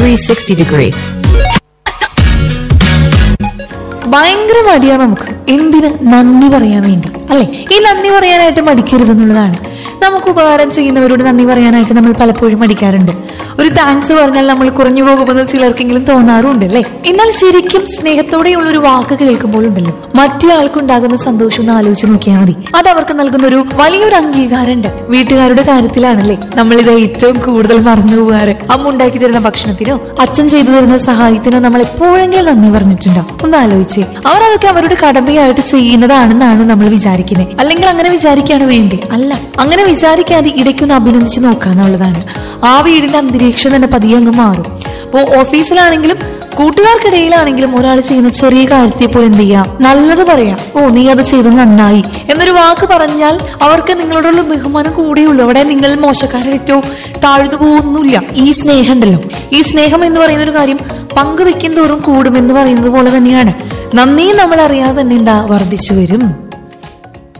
360 degree. ഭയങ്കര മടിയാ നമുക്ക് എന്തിന് നന്ദി പറയാൻ വേണ്ടി അല്ലെ ഈ നന്ദി പറയാനായിട്ട് മടിക്കരുതെന്നുള്ളതാണ് നമുക്ക് ഉപകാരം ചെയ്യുന്നവരോട് നന്ദി പറയാനായിട്ട് നമ്മൾ പലപ്പോഴും മടിക്കാറുണ്ട് ഒരു താങ്ക്സ് പറഞ്ഞാൽ നമ്മൾ കുറഞ്ഞു പോകുമെന്ന് ചിലർക്കെങ്കിലും തോന്നാറുണ്ട് അല്ലേ എന്നാൽ ശരിക്കും സ്നേഹത്തോടെയുള്ള ഒരു വാക്ക് കേൾക്കുമ്പോഴുണ്ടല്ലോ മറ്റേ ആൾക്കുണ്ടാകുന്ന സന്തോഷം ഒന്ന് ആലോചിച്ച് നോക്കിയാൽ മതി അത് അവർക്ക് നൽകുന്ന ഒരു വലിയൊരു അംഗീകാരമുണ്ട് വീട്ടുകാരുടെ കാര്യത്തിലാണല്ലേ നമ്മൾ ഇത് ഏറ്റവും കൂടുതൽ മറന്നു പോകാറ് അമ്മ ഉണ്ടാക്കി തരുന്ന ഭക്ഷണത്തിനോ അച്ഛൻ ചെയ്തു തരുന്ന സഹായത്തിനോ നമ്മൾ എപ്പോഴെങ്കിലും നന്ദി പറഞ്ഞിട്ടുണ്ടോ ഒന്ന് ആലോചിച്ചേ അവർ അതൊക്കെ അവരുടെ കടമയായിട്ട് ചെയ്യുന്നതാണെന്നാണ് നമ്മൾ വിചാരിക്കുന്നത് അല്ലെങ്കിൽ അങ്ങനെ വിചാരിക്കാണ് വേണ്ടേ അല്ല അങ്ങനെ വിചാരിക്കാതെ ഇടയ്ക്കൊന്ന് അഭിനന്ദിച്ച് നോക്കാന്നുള്ളതാണ് ആ വീടിന്റെ അന്തരീക്ഷം തന്നെ പതിയെ അങ്ങ് മാറും അപ്പോൾ ഓഫീസിലാണെങ്കിലും കൂട്ടുകാർക്കിടയിലാണെങ്കിലും ഒരാൾ ചെയ്യുന്ന ചെറിയ കാര്യത്തെ പോലെ എന്ത് ചെയ്യാം നല്ലത് പറയാം ഓ നീ അത് ചെയ്തത് നന്നായി എന്നൊരു വാക്ക് പറഞ്ഞാൽ അവർക്ക് നിങ്ങളോടുള്ള ബഹുമാനം കൂടിയുള്ളൂ അവിടെ നിങ്ങൾ മോശക്കാരായിട്ടോ താഴ്ന്നു പോകുന്നില്ല ഈ സ്നേഹം ഉണ്ടല്ലോ ഈ സ്നേഹം എന്ന് പറയുന്ന ഒരു കാര്യം പങ്കുവെക്കും തോറും കൂടുമെന്ന് പറയുന്നത് പോലെ തന്നെയാണ് നന്ദി നമ്മൾ അറിയാതെ തന്നെ എന്താ വർദ്ധിച്ചു വരും